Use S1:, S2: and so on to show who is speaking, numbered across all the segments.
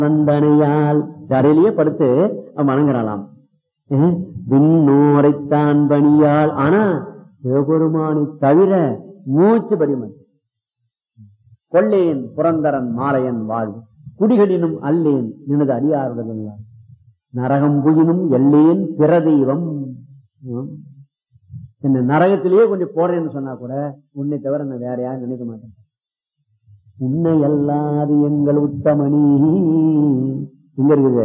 S1: நந்தனையால் தரையிலேயே படுத்து அவன் வணங்குறாளாம் ஏன்? விண்ணோரைத்தான் பணியால் ஆனா சிவபெருமானை தவிர மூச்சு படிமன் கொள்ளேன் புரந்தரன் மாலையன் வாழ்வு குடிகளினும் அல்லேன் நினது அடியாருடன் நரகம் புயினும் எல்லேன் பிறதெய்வம் ஆம். என்ன நரகத்திலேயே கொஞ்சம் போடுறேன்னு சொன்னா கூட உன்னை தவிர நான் வேற யாரும் நினைக்க மாட்டேன் உன்னை அல்லாது எங்கள் உத்தமணி எங்க இருக்குது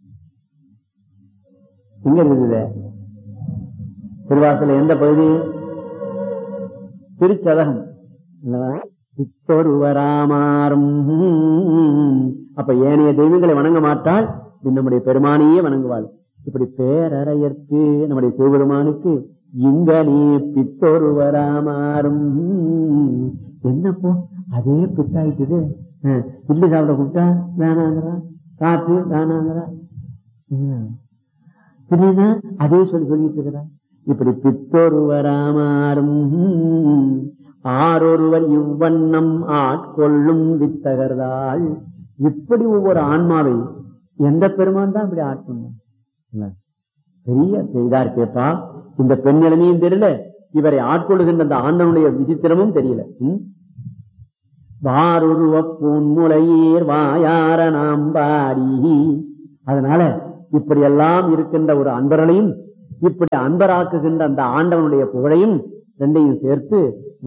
S1: எங்க இருக்குது திருவாசல எந்த பகுதி திருச்சதகம் அல்லவா? சித்தொருவராமாறும் அப்ப ஏனைய தெய்வங்களை வணங்க மாட்டாள் பின் நம்முடைய பெருமானையே வணங்குவாள் இப்படி பேரறையற்கு நம்முடைய சிவபெருமானுக்கு இங்கனே பித்தொருவராமாறும் என்னப்போ அதே பித்தாயிட்டுது அஹ், இட்லி சாப்பிட கூப்பிட்டா வேணாங்கிறா காத்து வேணாங்கிறா ம். இல்லைன்னா அதே சொல்லி சொல்லிட்டு இருக்கிறா இப்படி பித்தொருவராமாறும் ஆரொருவர் இவ்வண்ணம் ஆட்கொள்ளும் வித்தகர்தாள் இப்படி ஒவ்வொரு ஆன்மாவை எந்த பெருமான் தான் இப்படி ஆட்கொண்டான் இல்ல. பெரிய இதா இருக்கேப்பா இந்த பெண் நிலைமையும் தெரியல இவரை ஆட்கொள்ளுகின்ற அந்த ஆண்டனுடைய விசித்திரமும் தெரியல ம்? வாருருவ பூன்முலையீர் வாயார நாம் பாடி அதனால இப்படி எல்லாம் இருக்கின்ற ஒரு அன்பர்களையும் இப்படி அன்பராக்குகின்ற அந்த ஆண்டவனுடைய புகழையும் ரெண்டையும் சேர்த்து